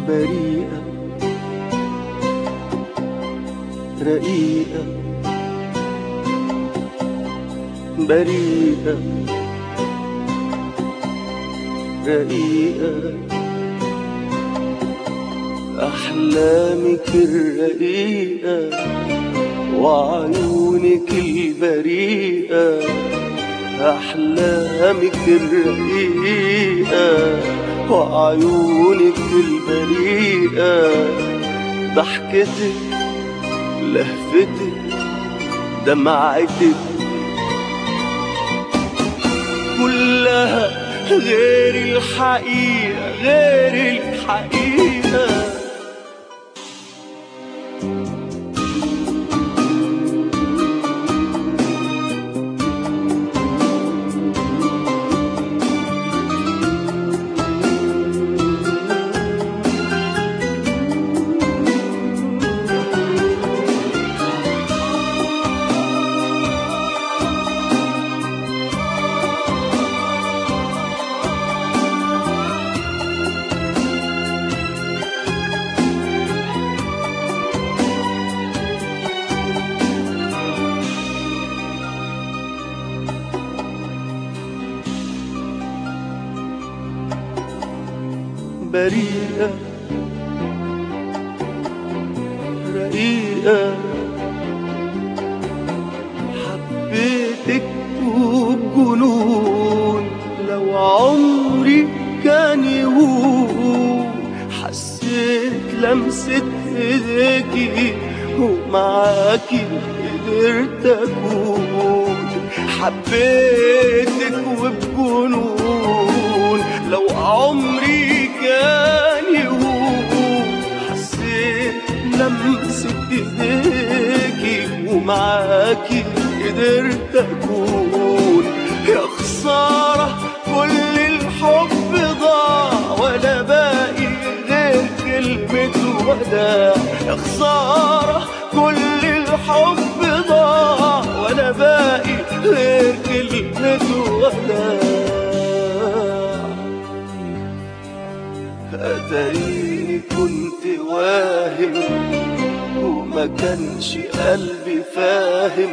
بريئة رقيقة بريئة رقيقة أحلامك الرقيقة وعيونك البريئة أحلامك الرقيقة وعيونك البريئة ضحكتك لهفتك دمعتك كلها غير الحقيقة غير الحقيقة بريئة رقيقة حبيتك وبجنون لو عمري كان يهون حسيت لمسة ايديكي ومعاكي قدرت اكون حبيتك وبجنون لو عمري كان يهون حسيت لمسة ايديكي ومعاكي قدرت اكون يا خسارة كل الحب ضاع ولا باقي غير كلمة وداع يا خسارة كل الحب ضاع ولا باقي غير كلمة وداع أتريني كنت واهم وما كانش قلبي فاهم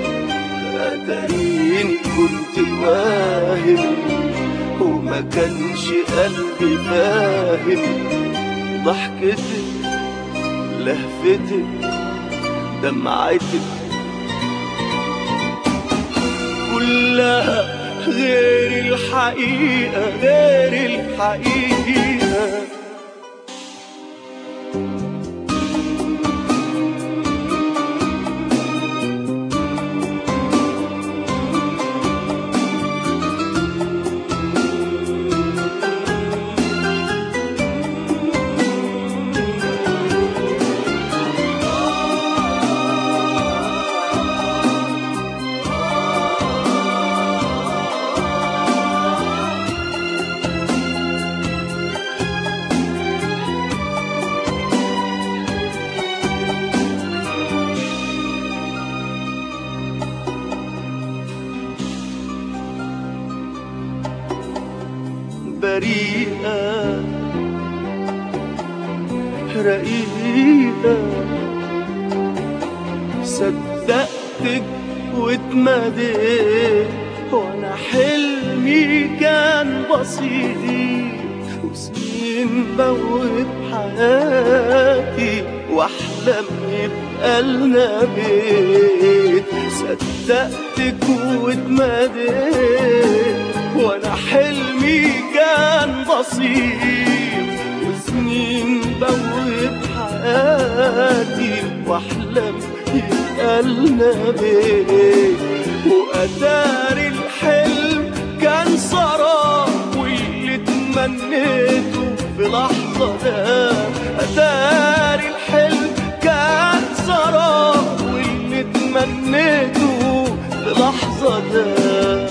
أتريني كنت واهم وما كانش قلبي فاهم ضحكتك لهفتك دمعتك كلها غير الحقيقة غير الحقيقة بريئة رقيقة صدقتك واتمديت وانا حلمي كان بسيط وسنين بوت حياتي واحلم يبقى لنا بيت صدقتك واتمديت وانا حلمي كان بسيط وسنين بوت حياتي واحلم يبقى لنا بيت واتاري الحلم كان سراب واللي تمنيته في لحظة ده اتاري الحلم كان سراب واللي تمنيته في لحظة ده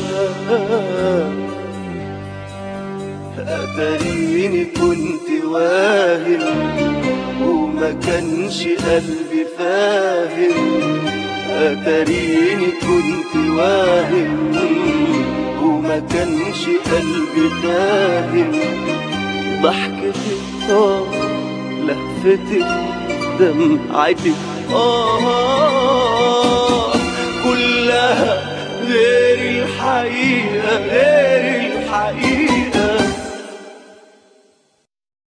أتريني كنت واهم وما كانش قلبي فاهم أتريني كنت واهم وما كانش قلبي فاهم ضحكتك آه خفتك دمعتك آه